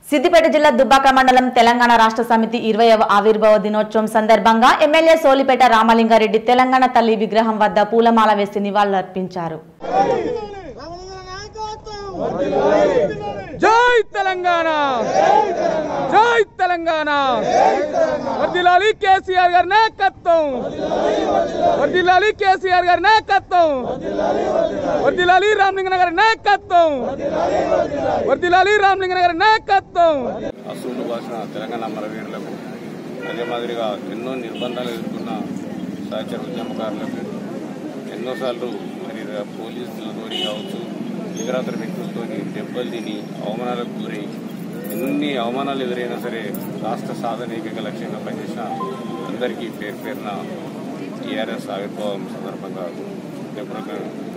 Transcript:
సిద్దిపేట జిల్లా దుబ్బాక మండలం తెలంగాణ రాష్ట్ర సమితి ఇరవైవ ఆవిర్భావ దినోత్సవం సందర్భంగా ఎమ్మెల్యే సోలిపేట రామలింగారెడ్డి తెలంగాణ తల్లి విగ్రహం వద్ద పూలమాల వేసి నివాళులర్పించారు జై తెలంగాణ జై తెలంగాణ వర్దిలాలి కేసీఆర్ గారి నాయకత్వం వర్దిలాలి కేసీఆర్ గారి నాయకత్వం వర్దిలాలి రామలింగన గారి నాయకత్వం వర్దిలాలి రామలింగన గారి నాయకత్ం అసూలు భాష తెలంగాణ అమరవీరులకు అదే మాదిరిగా ఎన్నో నిర్బంధాలు ఎదుర్కొన్న సహచర ఉద్యమకారులకు ఎన్నోసార్లు మరి పోలీసులతో కావచ్చు ఇతరాతర వ్యక్తులతో దెబ్బలు తిని అవమానాలకు గురై ఎన్ని అవమానాలు ఎదురైనా సరే రాష్ట్ర సాధన ఏకైక లక్ష్యంగా పనిచేసిన అందరికీ పేరు పేరున టీఆర్ఎస్ ఆవిర్భావం సందర్భంగా హృదయపూర్వక